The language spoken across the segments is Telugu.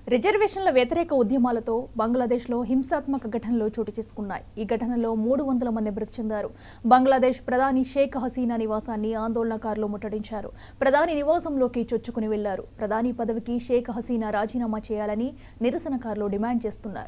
రిజర్వేషన్ల వ్యతిరేక ఉద్యమాలతో బంగ్లాదేశ్లో హింసాత్మక ఘటనలు చోటు చేసుకున్నాయి ఈ ఘటనలో మూడు వందల మంది మృతి చెందారు బంగ్లాదేశ్ ప్రధాని షేక్ హసీనా నివాసాన్ని ఆందోళనకారులు ముట్టడించారు ప్రధాని నివాసంలోకి చొచ్చుకుని వెళ్లారు ప్రధాని పదవికి షేక్ హసీనా రాజీనామా చేయాలని నిరసనకారులు డిమాండ్ చేస్తున్నారు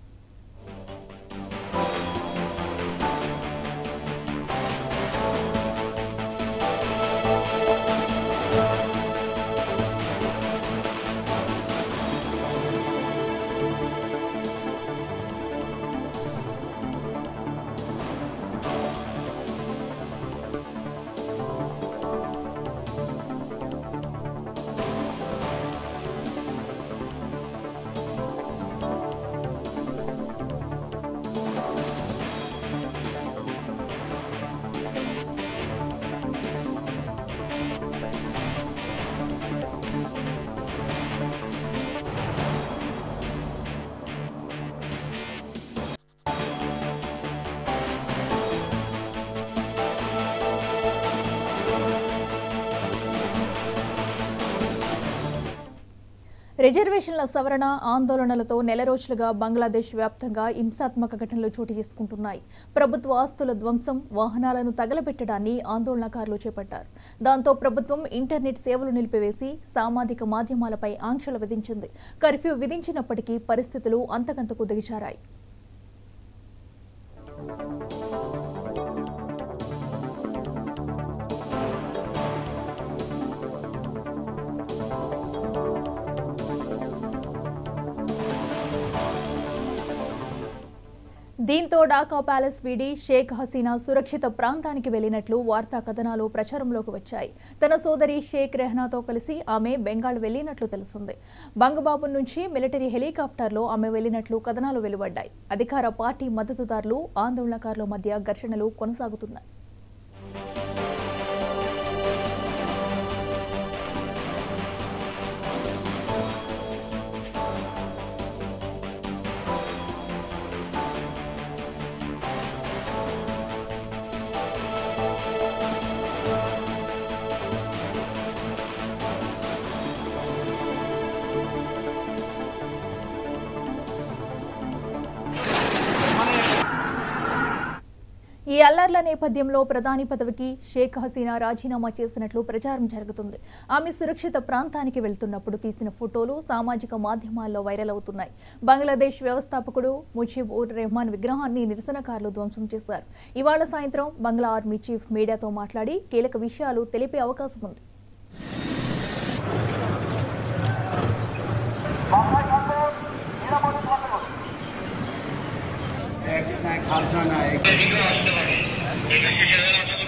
రిజర్వేషన్ల సవరణ ఆందోళనలతో నెల రోజులుగా బంగ్లాదేశ్ వ్యాప్తంగా హింసాత్మక ఘటనలు చోటు చేసుకుంటున్నాయి ప్రభుత్వ ఆస్తుల ధ్వంసం వాహనాలను తగలబెట్టడాన్ని ఆందోళనకారులు చేపట్టారు దాంతో ప్రభుత్వం ఇంటర్నెట్ సేవలు నిలిపివేసి సామాజిక మాధ్యమాలపై ఆంక్షలు విధించింది కర్ఫ్యూ విధించినప్పటికీ పరిస్థితులు అంతకంతకు దిగజారాయి దీంతో ఢాకా ప్యాలెస్ వీడి షేక్ హసీనా సురక్షిత ప్రాంతానికి వెళ్లినట్లు వార్తా కథనాలు ప్రచారంలోకి వచ్చాయి తన సోదరి షేక్ రెహనాతో కలిసి ఆమె బెంగాల్ వెళ్లినట్లు తెలిసింది బంగబాబు నుంచి మిలిటరీ హెలికాప్టర్లో ఆమె వెళ్లినట్లు కథనాలు వెలువడ్డాయి అధికార పార్టీ మద్దతుదారులు ఆందోళనకారుల మధ్య ఘర్షణలు కొనసాగుతున్నాయి ఈ అల్లర్ల నేపథ్యంలో ప్రధాని పదవికి షేక్ హసీనా రాజీనామా చేసినట్లు ప్రచారం జరుగుతుంది ఆమె సురక్షిత ప్రాంతానికి వెళ్తున్నప్పుడు తీసిన ఫోటోలు సామాజిక మాధ్యమాల్లో వైరల్ అవుతున్నాయి బంగ్లాదేశ్ వ్యవస్థాపకుడు ముజీబ్ ఉర్ రెహమాన్ విగ్రహాన్ని నిరసనకారులు ధ్వంసం చేశారు ఇవాళ సాయంత్రం బంగ్లా ఆర్మీ చీఫ్ మీడియాతో మాట్లాడి కీలక విషయాలు తెలిపే అవకాశం ఉంది এক না খালসা না এক